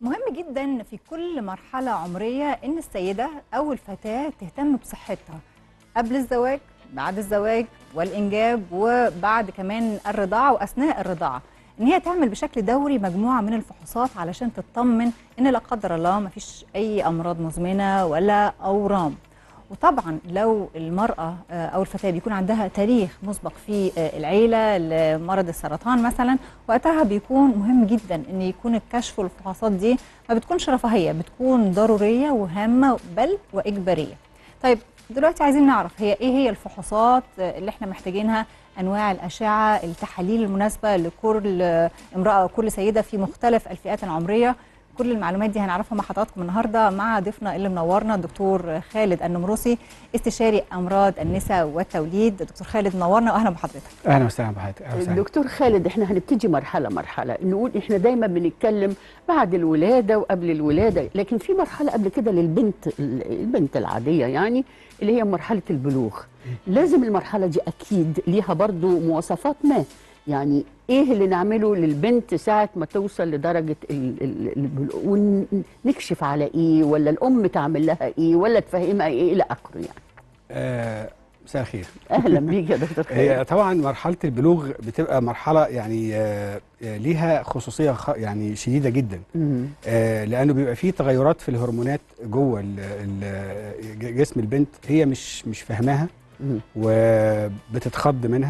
مهم جدا في كل مرحلة عمرية إن السيدة أو الفتاة تهتم بصحتها قبل الزواج بعد الزواج والإنجاب وبعد كمان الرضاعة وأثناء الرضاعة إن هي تعمل بشكل دوري مجموعة من الفحوصات علشان تطمن إن لا قدر الله مفيش أي أمراض مزمنة ولا أورام وطبعا لو المرأة آه، أو الفتاة بيكون عندها تاريخ مسبق في آه، العيلة لمرض السرطان مثلا وقتها بيكون مهم جدا ان يكون الكشف والفحوصات دي ما بتكونش رفاهيه بتكون ضروريه وهامه بل واجباريه. طيب دلوقتي عايزين نعرف هي ايه هي الفحوصات اللي احنا محتاجينها انواع الاشعه التحاليل المناسبه لكل امراه وكل سيده في مختلف الفئات العمريه كل المعلومات دي هنعرفها مع حضراتكم النهارده مع ضيفنا اللي منورنا الدكتور خالد النمروسي استشاري امراض النساء والتوليد دكتور خالد منورنا واهلا بحضرتك اهلا وسهلا بحضرتك اهلا وسهلا دكتور خالد احنا هنبتدي مرحله مرحله نقول احنا دايما بنتكلم بعد الولاده وقبل الولاده لكن في مرحله قبل كده للبنت البنت العاديه يعني اللي هي مرحله البلوغ لازم المرحله دي اكيد ليها برضو مواصفات ما يعني ايه اللي نعمله للبنت ساعه ما توصل لدرجه ال- ال- البلوغ ونكشف على ايه ولا الام تعمل لها ايه ولا تفهمها ايه الى اخره يعني آه، مساء الخير اهلا بيك يا دكتور خالد هي طبعا مرحله البلوغ بتبقى مرحله يعني آه، آه، ليها خصوصيه خ- يعني شديده جدا مم. آه، لانه بيبقى فيه تغيرات في الهرمونات جوه ال- ال- ج- جسم البنت هي مش مش فاهماها مم. وبتتخض منها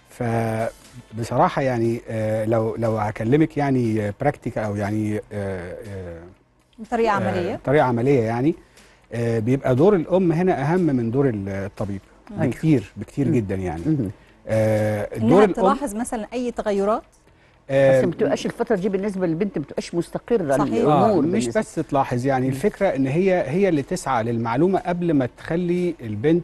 فبصراحه يعني آه، لو لو هكلمك يعني براكتيكال او يعني آه، آه، بطريقه عمليه آه، طريقه عمليه يعني آه، بيبقى دور الام هنا اهم من دور الطبيب أيوة. بكتير بكتير جدا يعني مم. آه، دور انها الام تلاحظ مثلا اي تغيرات آه، بس ما بتبقاش الفتره دي بالنسبه للبنت ما بتبقاش مستقره صحيح. آه الامور مش بالنسبة. بس تلاحظ يعني الفكره ان هي هي اللي تسعى للمعلومه قبل ما تخلي البنت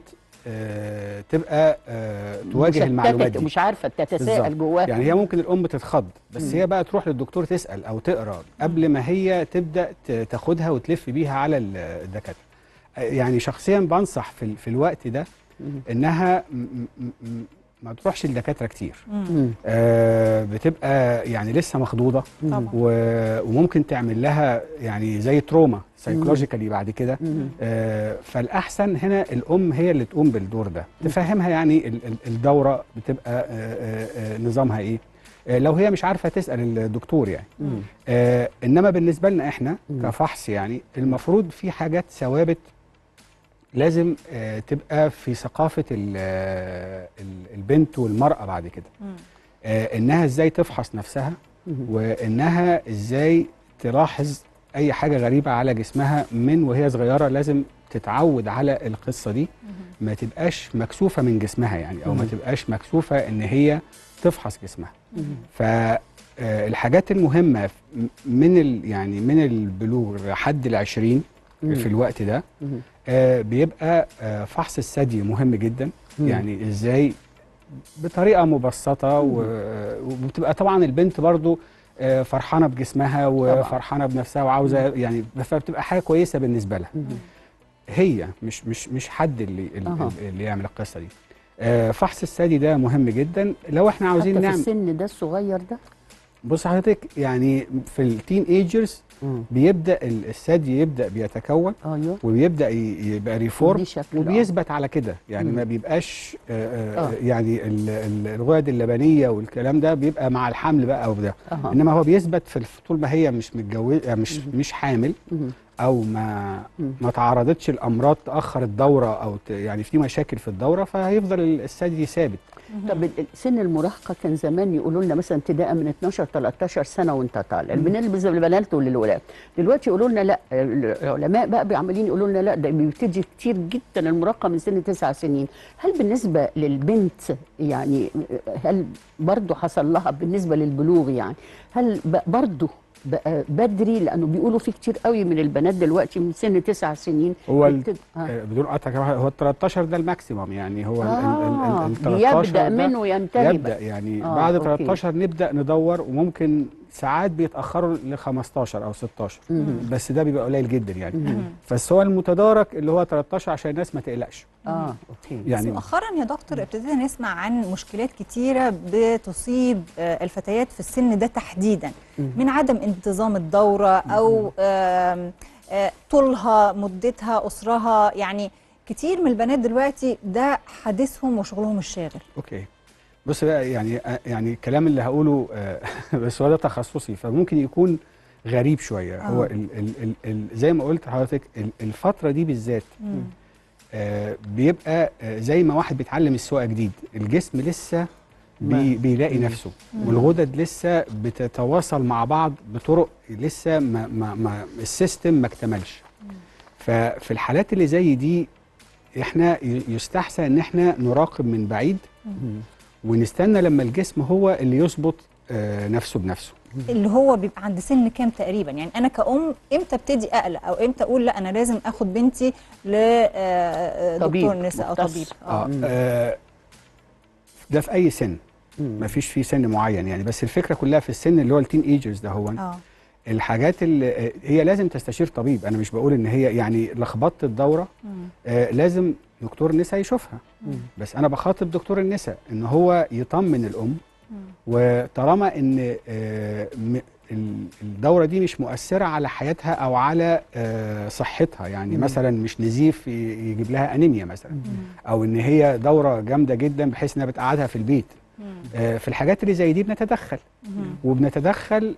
آه تبقى آه تواجه مشتتة المعلومات دي ومش عارفه تتساءل بالظبط. جواها يعني هي ممكن الام تتخض بس مم. هي بقى تروح للدكتور تسال او تقرا قبل ما هي تبدا ت- تاخدها وتلف بيها على ال- الدكاتره آه، يعني شخصيا بنصح في ال- في الوقت ده مم. انها م- م- م- ما تروحش للدكاتره كتير مم. مم. آه بتبقى يعني لسه مخضوضه طبعا و- وممكن تعمل لها يعني زي تروما سايكولوجيكالي بعد كده مم. آه، فالاحسن هنا الام هي اللي تقوم بالدور ده تفهمها يعني ال- ال- الدوره بتبقى آه، آه، آه، نظامها ايه آه، لو هي مش عارفه تسال الدكتور يعني مم. آه، انما بالنسبه لنا احنا مم. كفحص يعني المفروض في حاجات ثوابت لازم آه، تبقى في ثقافه ال- آه، ال- البنت والمراه بعد كده مم. آه، انها ازاي تفحص نفسها مم. وانها ازاي تلاحظ اي حاجه غريبه على جسمها من وهي صغيره لازم تتعود على القصه دي مم. ما تبقاش مكسوفه من جسمها يعني او ما مم. تبقاش مكسوفه ان هي تفحص جسمها مم. فالحاجات المهمه من ال يعني من البلوغ لحد العشرين مم. في الوقت ده مم. آه، بيبقى آه، فحص الثدي مهم جدا مم. يعني ازاي بطريقه مبسطه و- وبتبقى طبعا البنت برضو آه، فرحانه بجسمها وفرحانه بنفسها وعاوزه يعني فبتبقى حاجه كويسه بالنسبه لها مم. هي مش مش مش حد اللي أها. اللي يعمل القصه دي آه، فحص الثدي ده مهم جدا لو احنا عاوزين حتى في نعمل السن ده الصغير ده بص حضرتك يعني في التين ايجرز بيبدا ال- الثدي يبدا بيتكون ايوه وبيبدا ي- يبقى ريفورم دي شكل وبيثبت على كده يعني مم. ما بيبقاش آه آه. آه يعني ال- ال- الغدد اللبنيه والكلام ده بيبقى مع الحمل بقى او ده أها. انما هو بيثبت في الف- طول ما هي مش متجوزه مش مم. مش حامل مم. او ما مم. ما تعرضتش الامراض تاخر الدوره او ت يعني في مشاكل في الدوره فهيفضل الثدي ثابت طب ال- سن المراهقه كان زمان يقولوا لنا مثلا ابتداء من 12 13 سنه وانت طالع بنلبس للبنات وللولاد دلوقتي يقولوا لنا لا العلماء بقى عمالين يقولوا لنا لا ده بيبتدي كتير جدا المراهقه من سن تسع سنين هل بالنسبه للبنت يعني هل برضه حصل لها بالنسبه للبلوغ يعني هل ب- برضه بقى بدري لانه بيقولوا في كتير قوي من البنات دلوقتي من سن تسع سنين هو ال- بتبقى- آه. آه، بدون قطع كمان، هو ال 13 ده الماكسيمم يعني هو ال- ال- آه ال- ال 13 يبدا ده منه ينتهي يبدا بقى. يعني آه، بعد أوكي. 13 نبدا ندور وممكن ساعات بيتاخروا ل 15 او 16 مم. بس ده بيبقى قليل جدا يعني مم. بس هو المتدارك اللي هو 13 عشان الناس ما تقلقش اه اوكي بس يعني مؤخرا يا دكتور ابتدينا نسمع عن مشكلات كتيرة بتصيب آه، الفتيات في السن ده تحديدا مم. من عدم انتظام الدورة أو آم، آه، طولها مدتها قصرها يعني كتير من البنات دلوقتي ده حديثهم وشغلهم الشاغل اوكي بص بقى يعني يعني الكلام اللي هقوله آه، بس هو ده تخصصي فممكن يكون غريب شويه آه. هو ال ال ال ال زي ما قلت لحضرتك ال- الفتره دي بالذات مم. آه، بيبقى آه، زي ما واحد بيتعلم السواقه جديد الجسم لسه بي ما- بيلاقي مم. نفسه والغدد لسه بتتواصل مع بعض بطرق لسه ما ما ما السيستم ما اكتملش ففي الحالات اللي زي دي احنا ي- يستحسن ان احنا نراقب من بعيد مم. ونستنى لما الجسم هو اللي يظبط آه، نفسه بنفسه اللي هو بيبقى عند سن كام تقريبا يعني انا كأم امتى ابتدي اقلق او امتى اقول لا انا لازم اخد بنتي طبيب لدكتور نساء او مختص. طبيب آه. مم. آه ده في اي سن مم. ما فيش فيه سن معين يعني بس الفكره كلها في السن اللي هو التين ايجرز ده هو اه الحاجات اللي آه، هي لازم تستشير طبيب انا مش بقول ان هي يعني لخبطه الدوره مم. آه لازم دكتور نساء يشوفها مم. بس انا بخاطب دكتور النساء ان هو يطمن الام مم. وطالما ان آه، م- ال- الدوره دي مش مؤثره على حياتها او على آه، صحتها يعني مم. مثلا مش نزيف ي- يجيب لها انيميا مثلا مم. او ان هي دوره جامده جدا بحيث انها بتقعدها في البيت مم. آه، في الحاجات اللي زي دي بنتدخل مم. وبنتدخل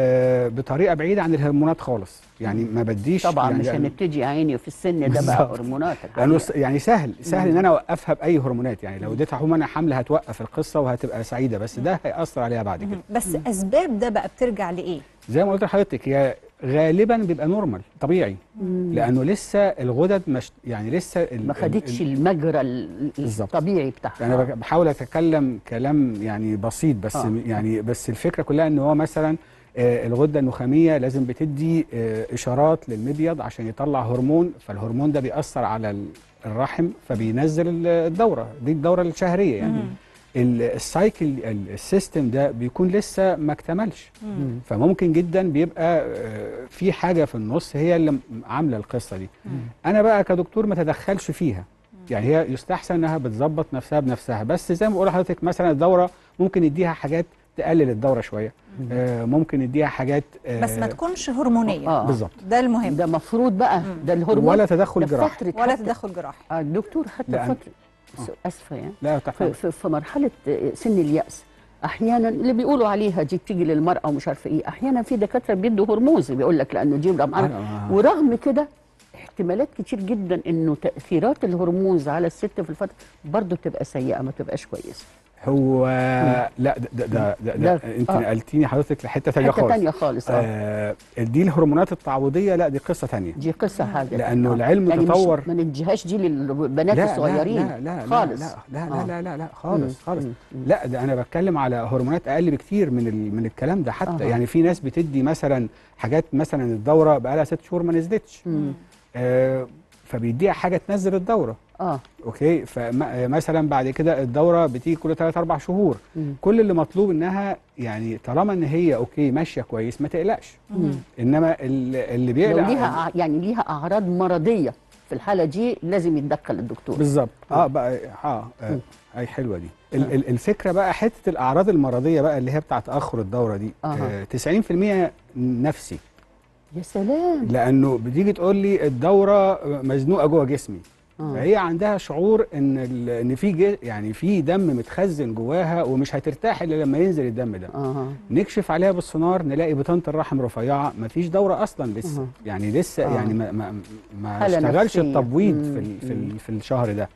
ب- بطريقه بعيده عن الهرمونات خالص يعني ما بديش طبعا يعني مش هنبتدي يا عيني في السن ده بقى بالظبط. هرمونات لانه الحقيقة. س- يعني سهل سهل ان مم. انا اوقفها باي هرمونات يعني لو اديتها هرمون حمل هتوقف القصه وهتبقى سعيده بس ده هياثر عليها بعد كده مم. بس اسباب ده بقى بترجع لايه زي ما قلت لحضرتك هي غالبا بيبقى نورمال طبيعي مم. لانه لسه الغدد مش يعني لسه ال- ما ال- خدتش ال- المجرى ال- بالظبط. الطبيعي بتاعها انا بك- بحاول اتكلم كلام يعني بسيط بس آه. يعني بس الفكره كلها ان هو مثلا آه، الغده النخاميه لازم بتدي آه، اشارات للمبيض عشان يطلع هرمون فالهرمون ده بيأثر على ال- الرحم فبينزل ال- الدوره دي الدوره الشهريه يعني مم. ال- السايكل ال- السيستم ده بيكون لسه ما اكتملش مم. مم. فممكن جدا بيبقى آه، في حاجه في النص هي اللي م- عامله القصه دي مم. انا بقى كدكتور ما تدخلش فيها يعني هي يستحسن انها بتظبط نفسها بنفسها بس زي ما بقول لحضرتك مثلا الدوره ممكن يديها حاجات تقلل الدوره شويه آه ممكن يديها حاجات آه بس ما تكونش هرمونيه آه. بالظبط ده المهم ده مفروض بقى مم. ده الهرمون ولا تدخل ده جراحي فترة ولا حتى- تدخل جراحي آه، الدكتور حتى لأن- فترة اسفه يعني لا في, تحت في, في مرحله سن الياس احيانا اللي بيقولوا عليها دي بتيجي للمراه ومش عارفه ايه احيانا في دكاتره بيدوا هرموز بيقول لك لانه دي معانا آه. ورغم كده احتمالات كتير جدا انه تاثيرات الهرمونز على الست في الفتره برضه تبقى سيئه ما تبقاش كويسه هو لا ده ده ده, ده, ده, ده- انت آه. نقلتيني حضرتك لحته ثانيه حته خالص تانية خالص آه. آه دي الهرمونات التعويضيه لا دي قصه ثانيه دي قصه حاجه لأنه آه. العلم يعني تطور. مش ما نديهاش دي للبنات لا الصغيرين لا لا لا خالص لا لا لا آه. لا لا, لا خالص مم. خالص مم. مم. لا ده انا بتكلم على هرمونات اقل بكتير من ال- من الكلام ده حتى أها. يعني في ناس بتدي مثلا حاجات مثلا الدوره بقى لها ست شهور ما نزلتش مم. آه فبيديها حاجه تنزل الدوره اه اوكي فمثلا بعد كده الدوره بتيجي كل 3 4 شهور مم. كل اللي مطلوب انها يعني طالما ان هي اوكي ماشيه كويس ما تقلقش مم. انما ال- اللي لو بيقلق ليها أع- يعني ليها اعراض مرضيه في الحاله دي لازم يتدخل الدكتور بالظبط اه بقى اه, آه. مم. اي حلوه دي ال- ال- الفكره بقى حته الاعراض المرضيه بقى اللي هي بتاع تاخر الدوره دي أها. آه 90% نفسي يا سلام لانه بتيجي تقول لي الدوره مزنوقه جوه جسمي آه. فهي عندها شعور ان ال- ان في جي- يعني في دم متخزن جواها ومش هترتاح الا لما ينزل الدم ده اه نكشف عليها بالسونار نلاقي بطانه الرحم رفيعه مفيش دوره اصلا لسه أها. يعني لسه آه. يعني ما ما, ما حالة اشتغلش نفسية. التبويض مم. في ال في, مم. ال في الشهر ده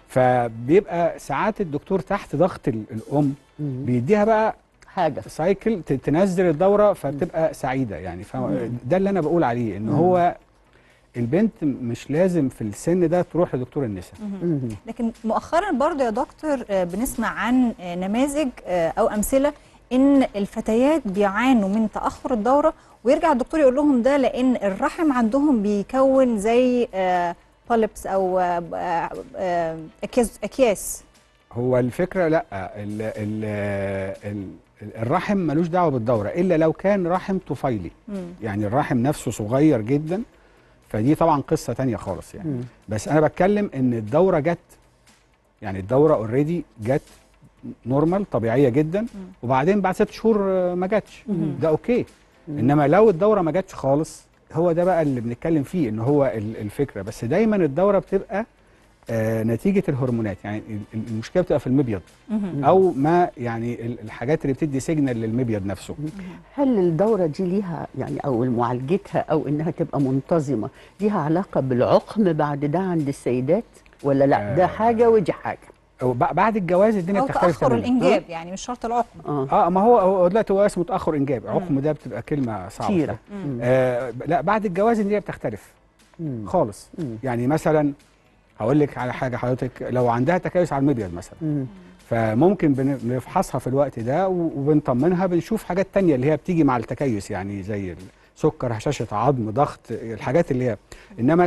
فبيبقى ساعات الدكتور تحت ضغط ال- الام مم. بيديها بقى حاجه سايكل ت- تنزل الدوره فبتبقى سعيده يعني فاهم؟ ده اللي انا بقول عليه ان مم. هو البنت مش لازم في السن ده تروح لدكتور النساء مم. لكن مؤخرا برضه يا دكتور آه، بنسمع عن آه، نماذج آه، او امثله ان الفتيات بيعانوا من تاخر الدوره ويرجع الدكتور يقول لهم ده لان الرحم عندهم بيكون زي بوليبس او آه، آه، آه، اكياس اكياس هو الفكره لا ال ال ال الرحم ملوش دعوه بالدوره الا لو كان رحم طفيلي مم. يعني الرحم نفسه صغير جدا فدي طبعا قصه تانية خالص يعني مم. بس انا بتكلم ان الدوره جت يعني الدوره اوريدي جت نورمال طبيعيه جدا وبعدين بعد ست شهور آه، ما جاتش مم. ده اوكي انما لو الدوره ما جاتش خالص هو ده بقى اللي بنتكلم فيه ان هو ال- الفكره بس دايما الدوره بتبقى آه نتيجه الهرمونات يعني ال- ال- المشكله بتبقى في المبيض مهم. او ما يعني ال- الحاجات اللي بتدي سيجنال للمبيض نفسه هل الدورة دي ليها يعني أو معالجتها أو إنها تبقى منتظمة ليها علاقة بالعقم بعد ده عند السيدات ولا لا ده آه. حاجة ودي حاجة أو بع- بعد الجواز الدنيا او بتختلف تاخر تماما الانجاب يعني مش شرط العقم اه اه ما هو هو دلوقتي هو اسمه تاخر انجاب عقم ده بتبقى كلمه صعبه كتيرة شوية. مم. آه ب- لا بعد الجواز الدنيا بتختلف مم. خالص مم. يعني مثلا هقول لك على حاجه حضرتك لو عندها تكيس على المبيض مثلا مم. فممكن بن- بنفحصها في الوقت ده و- وبنطمنها بنشوف حاجات تانية اللي هي بتيجي مع التكيس يعني زي السكر هشاشة عظم ضغط الحاجات اللي هي انما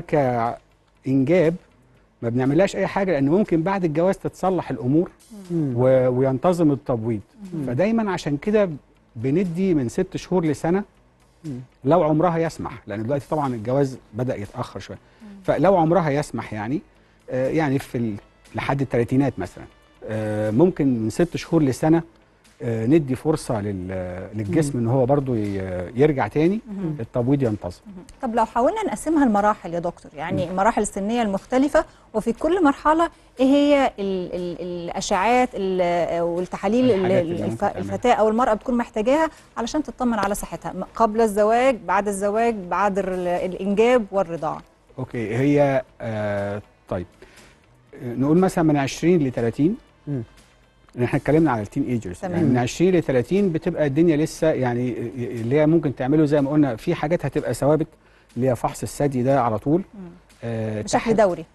كإنجاب ما بنعملهاش اي حاجه لان ممكن بعد الجواز تتصلح الامور مم. و... وينتظم التبويض فدايما عشان كده بندي من ست شهور لسنه مم. لو عمرها يسمح لان دلوقتي طبعا الجواز بدا يتاخر شويه فلو عمرها يسمح يعني آه يعني في ال... لحد الثلاثينات مثلا آه ممكن من ست شهور لسنه آه ندي فرصه لل... للجسم ان هو برضو ي... يرجع تاني مهم. التبويض ينتظم طب لو حاولنا نقسمها لمراحل يا دكتور يعني المراحل السنيه المختلفه وفي كل مرحله ايه هي ال ال الاشعاعات ال- والتحاليل ال- الحاجات اللي الف- ممكن تعملها. الفتاه او المراه بتكون محتاجاها علشان تطمن على صحتها م- قبل الزواج بعد الزواج بعد ال- الانجاب والرضاعه اوكي هي آه طيب آه، نقول مثلا من 20 ل 30 مم. لأن احنا اتكلمنا على التين ايجرز تمام. يعني من 20 ل 30 بتبقى الدنيا لسه يعني اللي هي ممكن تعمله زي ما قلنا في حاجات هتبقى ثوابت اللي هي فحص الثدي ده على طول آه بشكل تحت- دوري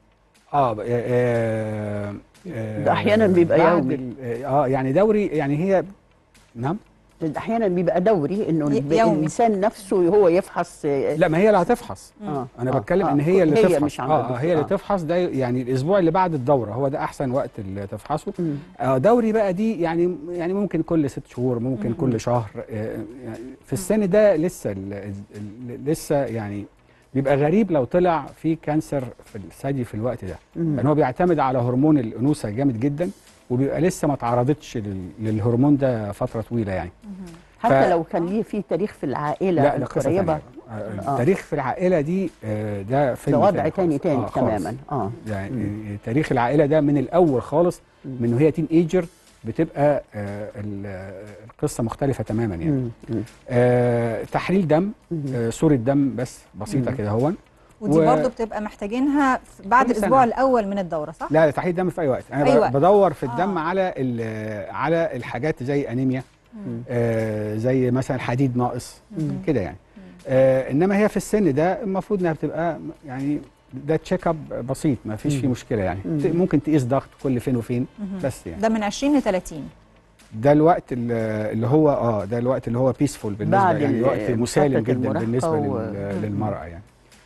اه ب- آه، آه، ده أحياناً بيبقى بعد يومي. ال- اه يعني دوري يعني هي نعم احيانا بيبقى دوري انه ي- الب- يومي. الانسان نفسه هو يفحص آه، لا ما هي اللي هتفحص آه، انا آه، بتكلم آه، ان هي اللي هي تفحص مش عند اه, آه الدكتور. هي اللي آه. تفحص ده يعني الاسبوع اللي بعد الدوره هو ده احسن وقت اللي تفحصه مم. آه دوري بقى دي يعني يعني ممكن كل ست شهور ممكن مم. كل شهر آه يعني في السن ده لسه ال ال لسه يعني بيبقى غريب لو طلع في كانسر في الثدي في الوقت ده مم. لان هو بيعتمد على هرمون الانوثه جامد جدا وبيبقى لسه ما تعرضتش لل- للهرمون ده فتره طويله يعني حتى ف- لو كان ليه في تاريخ في العائله لا ده قصه القريبه ثانيه آه التاريخ في العائله دي آه ده فيلم ده وضع تاني خالص. تاني آه خالص. تماما اه يعني تاريخ العائله ده من الاول خالص من وهي تين ايجر بتبقى آه ال- آه، القصه مختلفه تماما يعني مم. مم. آه تحليل دم مم. آه صوره دم بس بسيطه مم. كده هون ودي و- برضو بتبقى محتاجينها في- بعد كل سنة. الاسبوع الاول من الدوره صح لا تحليل دم في اي وقت انا أي ب- وقت. بدور في الدم آه. على ال- على الحاجات زي انيميا مم. آه زي مثلا حديد ناقص مم. كده يعني آه انما هي في السن ده المفروض انها بتبقى يعني ده تشيك اب بسيط ما فيش فيه مم. مشكله يعني مم. ت- ممكن تقيس ضغط كل فين وفين مم. بس يعني ده من 20 ل 30 ده الوقت اللي اللي هو اه ده الوقت اللي هو بيسفول بالنسبه بعد يعني ال- وقت مسالم فترة جدا المراهقة بالنسبه و- لل- للمراه يعني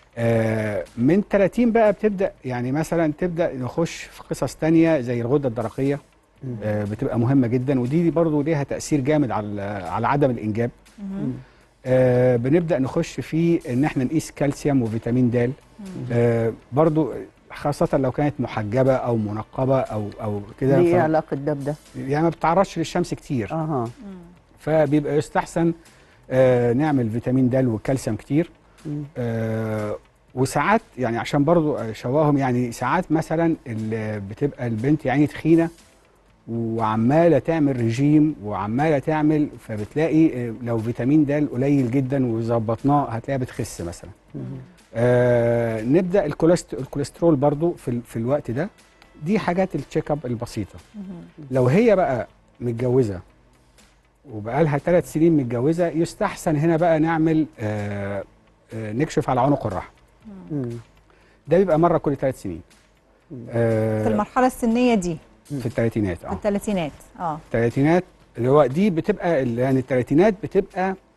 آه من 30 بقى بتبدا يعني مثلا تبدا نخش في قصص تانية زي الغده الدرقيه مم. آه بتبقى مهمه جدا ودي برضو ليها تاثير جامد على على عدم الانجاب مم. آه بنبدا نخش في ان احنا نقيس كالسيوم وفيتامين د مم. آه برضو خاصة لو كانت محجبة أو منقبة أو أو كده ليه ف- علاقه ده بده؟ يعني ما بتعرضش للشمس كتير اها مم. فبيبقى يستحسن آه نعمل فيتامين د وكالسيوم كتير مم. آه وساعات يعني عشان برضو اشوقهم يعني ساعات مثلا ال- بتبقى البنت يعني تخينه وعماله تعمل رجيم وعماله تعمل فبتلاقي آه، لو فيتامين د قليل جدا وظبطناه هتلاقيها بتخس مثلا مم. آه نبدا الكوليست- الكوليسترول برضو في, ال- في الوقت ده دي حاجات التشيك اب البسيطه مم. لو هي بقى متجوزه وبقى لها ثلاث سنين متجوزه يستحسن هنا بقى نعمل آه آه نكشف على عنق الرحم مم. ده بيبقى مره كل ثلاث سنين مم. آه في المرحله السنيه دي في الثلاثينات في اه الثلاثينات اه الثلاثينات اللي هو دي بتبقى ال- يعني الثلاثينات بتبقى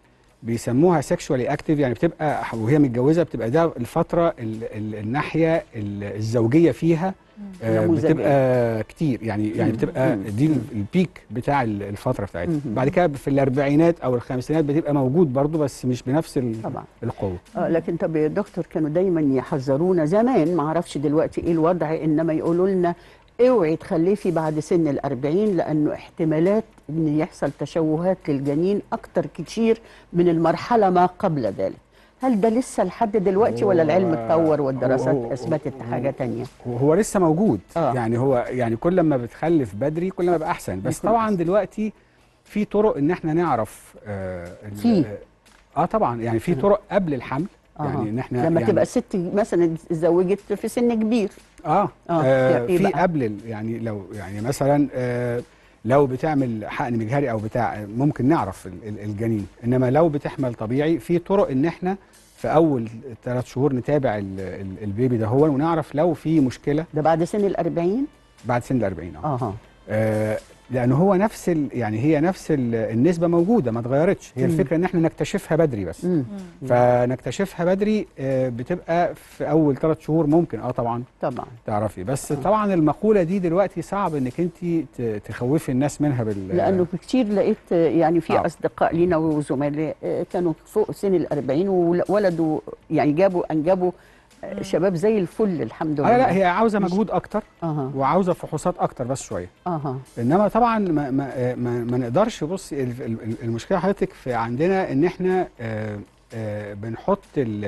بيسموها سexually اكتيف يعني بتبقى وهي متجوزه بتبقى ده الفتره ال ال الناحيه ال- الزوجيه فيها آه، نموذجية. بتبقى كتير يعني يعني مم. بتبقى مم. دي ال- البيك بتاع ال- الفتره بتاعتها مم. بعد كده في الاربعينات او الخمسينات بتبقى موجود برضو بس مش بنفس ال- طبعا القوه آه لكن طب يا دكتور كانوا دايما يحذرونا زمان ما اعرفش دلوقتي ايه الوضع انما يقولوا لنا اوعي تخلفي بعد سن الأربعين لانه احتمالات ان يحصل تشوهات للجنين اكتر كتير من المرحله ما قبل ذلك هل ده لسه لحد دلوقتي ولا هو- العلم اتطور والدراسات هو- اثبتت هو- حاجه تانية هو- هو لسه موجود آه. يعني هو يعني كل ما بتخلف بدري كل ما بقى احسن بس بيكون طبعا أحسن. دلوقتي في طرق ان احنا نعرف آه ال- في. اه طبعا يعني في طرق قبل الحمل يعني ان احنا لما يعني تبقى الست مثلا اتزوجت في سن كبير اه, آه، آه إيه في بقى؟ قبل ال- يعني لو يعني مثلا آه لو بتعمل حقن مجهري او بتاع ممكن نعرف ال- ال- الجنين انما لو بتحمل طبيعي في طرق ان احنا في اول ثلاث شهور نتابع ال- ال- البيبي ده هو ونعرف لو في مشكله ده بعد سن الأربعين بعد سن ال 40 اه, اها آه لان هو نفس ال يعني هي نفس ال النسبه موجوده ما اتغيرتش هي مم. الفكره ان احنا نكتشفها بدري بس مم. فنكتشفها بدري آه بتبقى في اول ثلاث شهور ممكن اه طبعا طبعا تعرفي بس طبعا المقوله دي دلوقتي صعب انك انت ت- تخوفي الناس منها بال لانه كتير لقيت آه، يعني في آه. اصدقاء لينا وزملاء آه، كانوا فوق سن الأربعين وولدوا يعني جابوا انجبوا آه، شباب زي الفل الحمد لله آه لا هي عاوزه مش- مجهود اكتر اها وعاوزه فحوصات اكتر بس شويه اها انما طبعا ما ما آه، ما, ما نقدرش بص ال- ال- ال- المشكله حضرتك في عندنا ان احنا آه، آه، بنحط ال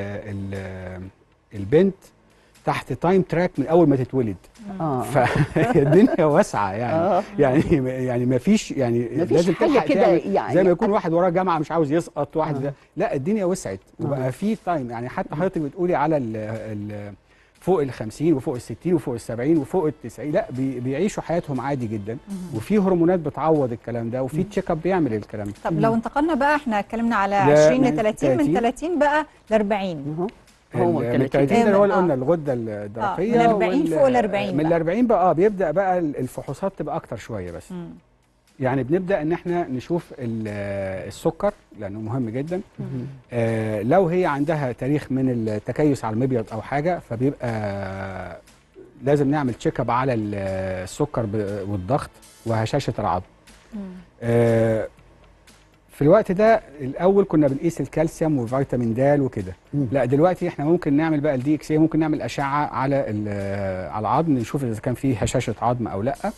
ال البنت تحت تايم تراك من اول ما تتولد اه فالدنيا واسعه يعني آه. يعني يعني ما فيش يعني مفيش لازم حاجة تلحق كده تعمل يعني. زي ما يكون واحد وراه جامعه مش عاوز يسقط واحد آه. ده لا الدنيا وسعت وبقى في تايم يعني حتى حضرتك بتقولي على ال ال فوق ال 50 وفوق ال 60 وفوق ال 70 وفوق ال 90 لا بي بيعيشوا حياتهم عادي جدا وفي هرمونات بتعوض الكلام ده وفي تشيك اب بيعمل الكلام ده طب لو انتقلنا بقى احنا اتكلمنا على ده 20 من ل 30 من 30 30 بقى ل 40 أهو. هو ال- من 30 30 ده اللي هو اللي آه. قلنا الغده الدرقيه من 40 وال- فوق ال 40 من ال بقى. 40 بقى اه بيبدا بقى الفحوصات تبقى اكتر شويه بس مم. يعني بنبدا ان احنا نشوف ال- السكر لانه مهم جدا آه لو هي عندها تاريخ من التكيس على المبيض او حاجه فبيبقى لازم نعمل تشيك اب على ال- السكر ب- والضغط وهشاشه العظم مم. آه في الوقت ده الاول كنا بنقيس الكالسيوم وفيتامين د وكده مم. لا دلوقتي احنا ممكن نعمل بقى الدي اكس ممكن نعمل اشعه على ال- على العظم نشوف اذا كان فيه هشاشه عظم او لا مم.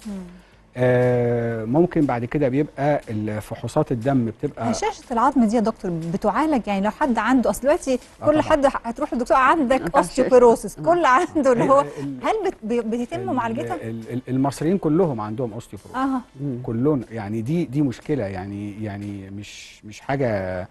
آه ممكن بعد كده بيبقى فحوصات الدم بتبقى هشاشة العظم دي يا دكتور بتعالج يعني لو حد عنده اصل دلوقتي آه كل طبعاً. حد هتروح للدكتور عندك هشاشة. اوستيوبيروسيس كل عنده اللي هو ال- ال- هل بت- بي- بيتم ال- معالجتها؟ ال- ال- المصريين كلهم عندهم اوستيوبروز اه مم. كلهم يعني دي دي مشكله يعني يعني مش مش حاجه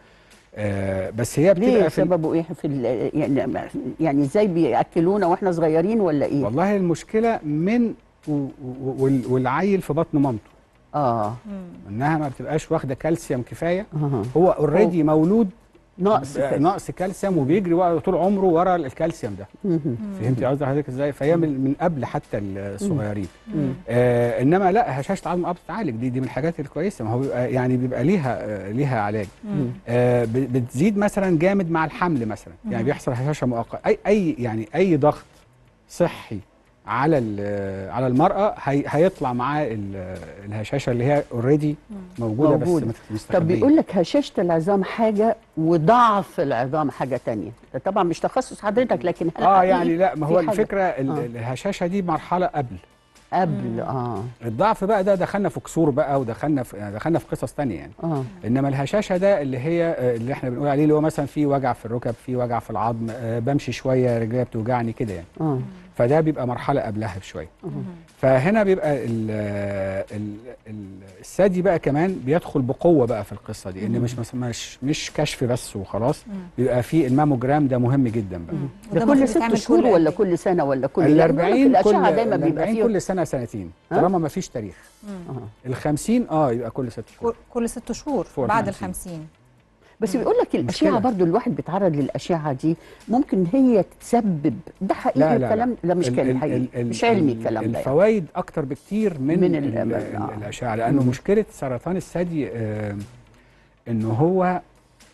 آه بس هي ليه بتبقى في ال- سببه ايه في ال- يعني يعني ازاي بياكلونا واحنا صغيرين ولا ايه والله المشكله من و- و- وال- والعيل في بطن مامته اه انها ما بتبقاش واخده كالسيوم كفايه آه. هو اوريدي مولود نقص ب- كده. نقص كالسيوم وبيجري ورا- طول عمره ورا الكالسيوم ده مهم. فهمتي قصدي حضرتك ازاي فهي من, من قبل حتى الصغيرين مم. آه انما لا هشاشه العظم اه بتتعالج دي دي من الحاجات الكويسه ما هو بيبقى يعني بيبقى ليها آه ليها علاج مم. آه ب- بتزيد مثلا جامد مع الحمل مثلا يعني بيحصل هشاشه مؤقته اي اي يعني اي ضغط صحي على ال- على المراه هي هيطلع معاه ال- الهشاشه اللي هي اوريدي موجوده, موجودة. بس طب مستخبيه بيقول لك هشاشة العظام حاجة وضعف العظام حاجة تانية ده طبعا مش تخصص حضرتك لكن هل اه حقيقي يعني لا ما في هو حاجة؟ الفكره ال- آه. الهشاشه دي مرحله قبل قبل اه الضعف بقى ده دخلنا في كسور بقى ودخلنا في يعني دخلنا في قصص تانية يعني اه انما الهشاشه ده اللي هي آه، اللي احنا بنقول عليه اللي هو مثلا في وجع في الركب في وجع في العظم آه، بمشي شويه رجلي بتوجعني كده يعني اه فده بيبقى مرحله قبلها بشويه فهنا بيبقى ال ال ال الثدي بقى كمان بيدخل بقوه بقى في القصه دي ان مش مش مش, مش كشف بس وخلاص بيبقى في الماموجرام ده مهم جدا بقى ده وده كل ست بيتعمل شهور كل ولا قد كل سنة ولا كل ال لأن بيقول لك 40 كل الأشعة دايما ال بيبقى 40 فيها كل سنه سنتين ها؟ طالما ما فيش تاريخ آه. ال 50 اه يبقى كل ست شهور كل- كل ست شهور فوق بعد ال الخمسين. 50 بس بيقول لك الأشعة مشكلة. برضو الواحد بيتعرض للأشعة دي ممكن هي تسبب ده حقيقي الكلام ده مش ال- كلام ال- حقيقي ال- ال- مش علمي ال- الكلام ده يعني. الفوائد اكتر بكتير من, من ال- ال- ال- آه. الاشعه لانه مم. مشكله سرطان الثدي آه انه هو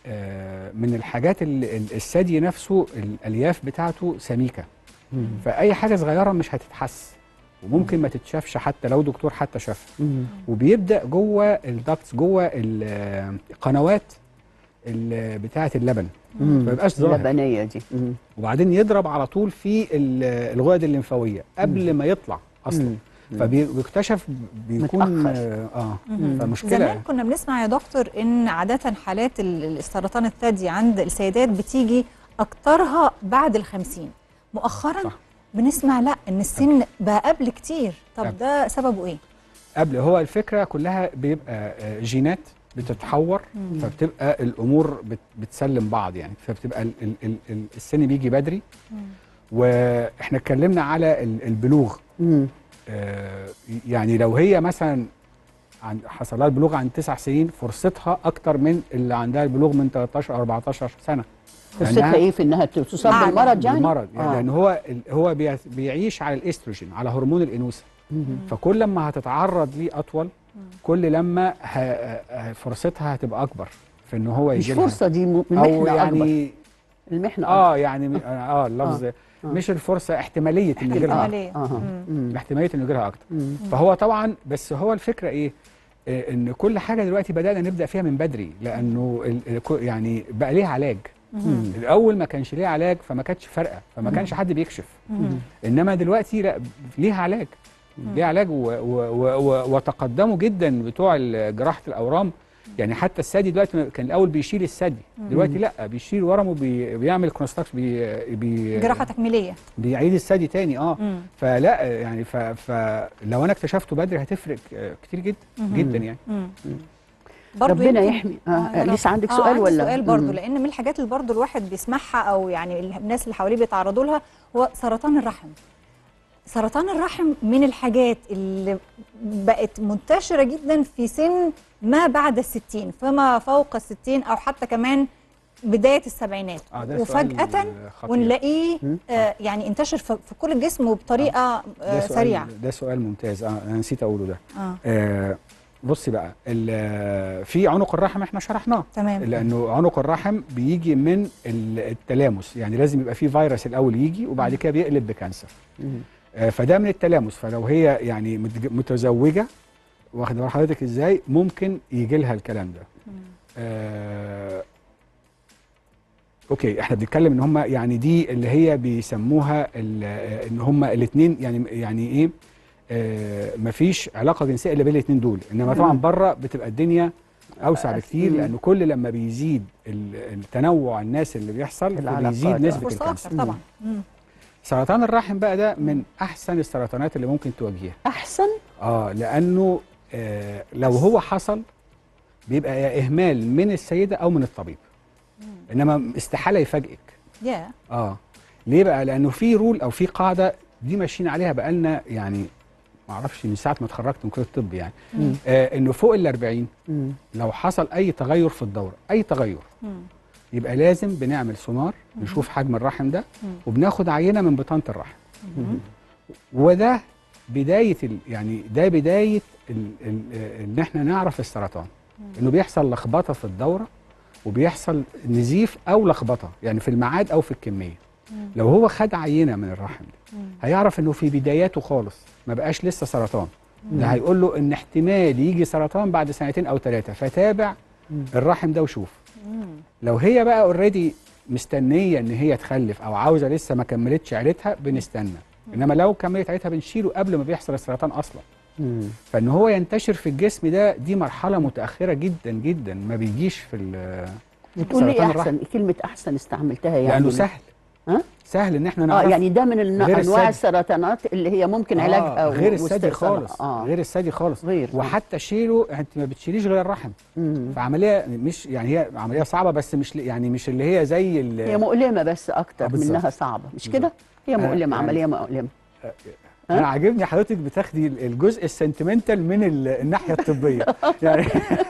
آه، من الحاجات اللي ال- الثدي نفسه الالياف بتاعته سميكه فاي حاجه صغيره مش هتتحس وممكن ما تتشافش حتى لو دكتور حتى شافها مم. وبيبدا جوه الدكتس جوه ال- القنوات ال- بتاعه اللبن مم. ما يبقاش ظاهر اللبنيه دي مم. وبعدين يضرب على طول في ال- الغدد الليمفاويه قبل ما يطلع اصلا مم. فبيكتشف بيكون متأخر. اه, آه مم. فمشكله زمان كنا بنسمع يا دكتور ان عاده حالات ال- السرطان الثدي عند السيدات بتيجي اكترها بعد الخمسين مؤخرا صح. بنسمع لا ان السن بقى قبل كتير طب قبل. ده سببه ايه قبل هو الفكره كلها بيبقى آه، جينات بتتحور مم. فبتبقى الامور بت بتسلم بعض يعني فبتبقى ال ال ال ال السن بيجي بدري واحنا اتكلمنا على ال- البلوغ مم. آه، يعني لو هي مثلا عن حصل لها البلوغ عن تسع سنين فرصتها اكتر من اللي عندها البلوغ من 13 او 14 سنه قصتها لأنها- ايه في انها تصاب أعلى. بالمرض يعني؟ المرض يعني آه. لان هو ال- هو بي- بيعيش على الاستروجين على هرمون الانوثه مم. فكل لما هتتعرض ليه اطول كل لما ه- ه- فرصتها هتبقى اكبر في ان هو مش يجي لها. فرصه دي م- او المحنه اكبر يعني المحنه اكبر اه يعني اه اللفظ آه. مش الفرصه احتماليه ان يجي لها احتمالية. آه. مم. مم. احتماليه انه يجي لها اكتر مم. فهو طبعا بس هو الفكره ايه آه، ان كل حاجه دلوقتي بدانا نبدا فيها من بدري لانه ال- ال- كو- يعني بقى ليها علاج مم. الاول ما كانش ليه علاج فما كانتش فارقه فما كانش حد بيكشف مم. انما دلوقتي لا ليها علاج ليها علاج و و و و وتقدموا جدا بتوع ال- جراحه الاورام يعني حتى الثدي دلوقتي كان الاول بيشيل الثدي دلوقتي لا بيشيل ورم وبيعمل كونستراكت بي بي جراحه تكميليه بيعيد الثدي تاني اه مم. فلا يعني ف- فلو انا اكتشفته بدري هتفرق آه، كتير جدا مم. جدا يعني مم. برضو ربنا يمكن- يحمي آه، آه. يا رب. لسه عندك آه، سؤال عندي ولا سؤال برضو مم. لان من الحاجات اللي برضو الواحد بيسمعها او يعني الناس اللي حواليه بيتعرضوا لها هو سرطان الرحم سرطان الرحم من الحاجات اللي بقت منتشرة جدا في سن ما بعد الستين فما فوق الستين أو حتى كمان بداية السبعينات اه ده وفجأة سؤال خطير. ونلاقيه مم. آه يعني انتشر في في كل الجسم وبطريقة ده آه سؤال سريعة ده سؤال ممتاز اه انا نسيت اقوله ده آه آه بصي بقى ال- في عنق الرحم احنا شرحناه تمام لانه عنق الرحم بيجي من ال- التلامس يعني لازم يبقى فيه فيروس الاول يجي وبعد كده بيقلب بكانسر مم. آه، فده من التلامس فلو هي يعني متج- متزوجه واخده بال حضرتك ازاي ممكن يجي لها الكلام ده آه اوكي احنا بنتكلم ان هم يعني دي اللي هي بيسموها ال- آه، ان هم الاثنين يعني يعني ايه آه مفيش علاقه جنسيه الا بين الاثنين دول انما طبعا بره بتبقى الدنيا اوسع آه، بكتير مم. لانه كل لما بيزيد ال- التنوع الناس اللي بيحصل العلاقات، بيزيد آه. نسبه فرصة الكانسر أكتر طبعا مم. سرطان الرحم بقى ده من احسن السرطانات اللي ممكن تواجهها احسن اه لانه آه لو هو حصل بيبقى يا اهمال من السيده او من الطبيب انما استحاله يفاجئك يا اه ليه بقى لانه في رول او في قاعده دي ماشيين عليها بقالنا يعني ما اعرفش من ساعه ما اتخرجت من كليه الطب يعني مم. آه انه فوق ال 40 مم. لو حصل اي تغير في الدوره اي تغير مم. يبقى لازم بنعمل سونار نشوف حجم الرحم ده مم. وبناخد عينه من بطانه الرحم مم. وده بدايه ال يعني ده بدايه ال ال ان احنا نعرف السرطان انه بيحصل لخبطه في الدوره وبيحصل نزيف او لخبطه يعني في الميعاد او في الكميه مم. لو هو خد عينه من الرحم ده مم. هيعرف انه في بداياته خالص ما بقاش لسه سرطان ده هيقول له ان احتمال يجي سرطان بعد سنتين او ثلاثه فتابع مم. الرحم ده وشوف مم. لو هي بقى اوريدي مستنيه ان هي تخلف او عاوزه لسه ما كملتش عيلتها بنستنى انما لو كملت عيلتها بنشيله قبل ما بيحصل السرطان اصلا مم. فان هو ينتشر في الجسم ده دي مرحله متاخره جدا جدا ما بيجيش في ال- بتقول لي سرطان احسن كلمه احسن استعملتها يعني لانه سهل ها؟ سهل ان احنا اه نعرف يعني ده من الن- غير انواع الثدي. السرطانات اللي هي ممكن علاجها آه غير و- الثدي واستئصالها. خالص اه غير الثدي خالص غير وحتى شيله انت ما بتشيليش غير الرحم مم. فعمليه مش يعني هي عمليه صعبه بس مش يعني مش اللي هي زي ال- هي مؤلمه بس آه، اكتر بالظبط. منها صعبه مش كده هي آه، مؤلمه يعني- عمليه مؤلمه ها؟ انا عاجبني حضرتك بتاخدي الجزء السنتمنتال من ال- الناحيه الطبيه يعني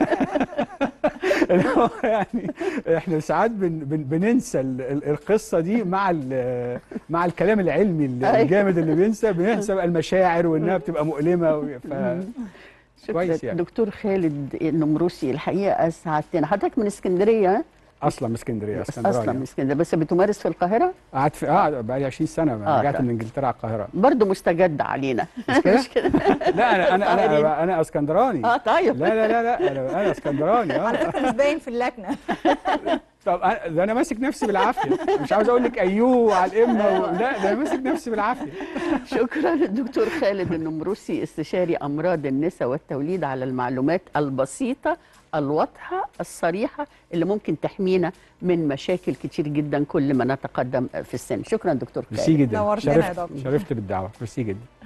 اللي هو يعني احنا ساعات بن بن بننسى ال- ال- القصه دي مع ال- مع الكلام العلمي ال- أيوة. الجامد اللي بينسى بننسى بقى المشاعر وانها بتبقى مؤلمه و- ف كويس شكرا يعني. دكتور خالد النمروسي الحقيقه اسعدتنا حضرتك من اسكندريه ها؟ اصلا من اسكندريه اسكندراني اصلا من اسكندريه بس بتمارس في القاهره قعدت في اه بقى لي 20 سنه آه، رجعت طيب. من انجلترا على القاهره برضه مستجد علينا مش كده؟ لا انا انا قاهرين. انا انا اسكندراني اه طيب لا لا لا لا انا انا اسكندراني على اه فكره مش باين في اللكنه طب أنا ده انا ماسك نفسي بالعافيه مش عاوز اقول لك ايوه على الامه و... لا ده انا ماسك نفسي بالعافيه شكرا الدكتور خالد النمروسي استشاري امراض النساء والتوليد على المعلومات البسيطه الواضحه الصريحه اللي ممكن تحمينا من مشاكل كتير جدا كل ما نتقدم في السن شكرا دكتور خالد ميرسي جدا نورتنا يا شرفت دكتور. شرفت بالدعوه ميرسي جدا